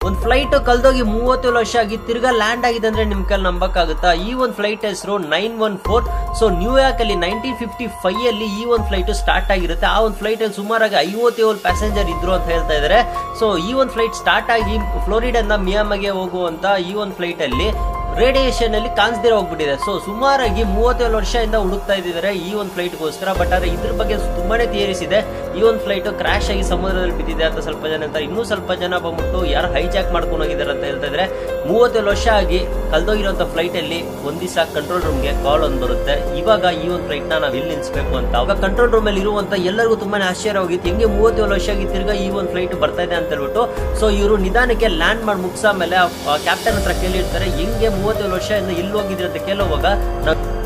ಒಂದ್ ಫ್ಲೈಟ್ ಕಲ್ದೋಗಿ ಮೂವತ್ತೇಳು ವರ್ಷ ಆಗಿ ತಿರ್ಗಾ ಲ್ಯಾಂಡ್ ಆಗಿದೆ ಅಂದ್ರೆ ನಿಮ್ ಕೈಲಿ ನಂಬಕ್ಕಾಗುತ್ತಾ ಈ ಒಂದು ಫ್ಲೈಟ್ ಹೆಸರು nine one four so New York ಅಲ್ಲಿ ನೈನ್ಟೀನ್ ಫಿಫ್ಟಿ ಫೈವ್ ಅಲ್ಲಿ ಈ ಒಂದು ಫ್ಲೈಟ್ ಸ್ಟಾರ್ಟ್ ಆಗಿರುತ್ತೆ ಆ ಒಂದು ಫ್ಲೈಟ್ ಅಲ್ಲಿ ಸುಮಾರಾಗಿ ಐವತ್ತೇಳು ಪ್ಯಾಸೆಂಜರ್ ಇದ್ರು ಅಂತ ಹೇಳ್ತಾ ಇದಾರೆ ಸೊ ಈ ಒಂದು ಫ್ಲೈಟ್ ಸ್ಟಾರ್ಟ್ ಆಗಿ ಫ್ಲೋರಿಡಾದ ಮಿಯಾಮಗೆ ಹೋಗುವಂತ ಈ ಒಂದು ಫ್ಲೈಟ್ ಅಲ್ಲಿ ರೇಡಿಯೇಷನ್ ಅಲ್ಲಿ ಕಾಣಿಸ್ದಿರ ಹೋಗ್ಬಿಟ್ಟಿದೆ ಸೊ ಸುಮಾರಾಗಿ ಮೂವತ್ತೇಳು ವರ್ಷದಿಂದ ಹುಡುಕ್ತಾ ಇದ್ದಾರೆ ಈ ಒಂದು ಫ್ಲೈಟ್ಗೋಸ್ಕರ ಬಟ್ ಆದ್ರೆ ಇದ್ರ ಬಗ್ಗೆ ತುಂಬಾನೇ ಥಿಯರೀಸ್ ಇದೆ ಈ ಒಂದು ಫ್ಲೈಟ್ ಕ್ರಾಶ್ ಆಗಿ ಸಮುದ್ರದಲ್ಲಿ ಬಿದ್ದಿದೆ ಅಂತ ಸ್ವಲ್ಪ ಜನ ಅಂತ ಇನ್ನೂ ಸ್ವಲ್ಪ ಜನ ಬಂದ್ಬಿಟ್ಟು ಯಾರು ಹೈಜಾಕ್ ಮಾಡ್ಕೊಂಡು ಹೋಗಿದ್ದಾರೆ ಅಂತ ಹೇಳ್ತಾ ಇದ್ರೆ ಮೂವತ್ತೇಳು ವರ್ಷ ಆಗಿ ಕಲ್ದೋಗಿರುವಂತ ಫ್ಲೈಟ್ ಅಲ್ಲಿ ಒಂದ್ ದಿವಸ ಕಂಟ್ರೋಲ್ ರೂಮ್ಗೆ ಕಾಲ್ ಒಂದು ಬರುತ್ತೆ ಇವಾಗ ಈ ಒಂದು ಫ್ಲೈಟ್ ನ ನಾವು ಎಲ್ಲಿ ನಿಲ್ಸ್ಬೇಕು ಅಂತ ಅವಾಗ ಕಂಟ್ರೋಲ್ ರೂಮ್ ಅಲ್ಲಿ ಇರುವಂತ ಎಲ್ಲರಿಗೂ ತುಂಬಾನೇ ಆಶ್ಚರ್ಯವಾಗಿತ್ತು ಹೆಂಗೆ ಮೂವತ್ತೇಳು ವರ್ಷ ಆಗಿ ತಿರ್ಗಾ ಈ ಒಂದು ಫ್ಲೈಟ್ ಬರ್ತಾ ಇದೆ ಅಂತ ಹೇಳ್ಬಿಟ್ಟು ಸೊ ಇವರು ನಿಧಾನಕ್ಕೆ ಲ್ಯಾಂಡ್ ಮಾಡಿ ಮುಗಿಸ ಮೇಲೆ ಕ್ಯಾಪ್ಟನ್ ಹತ್ರ ಕೇಳಿರ್ತಾರೆ ಹೆಂಗೆ ಮೂವತ್ತೇಳು ವರ್ಷದಿಂದ ಎಲ್ಲಿ ಹೋಗಿದ್ರಿ ಅಂತ ಕೇಳುವಾಗ ನಾವು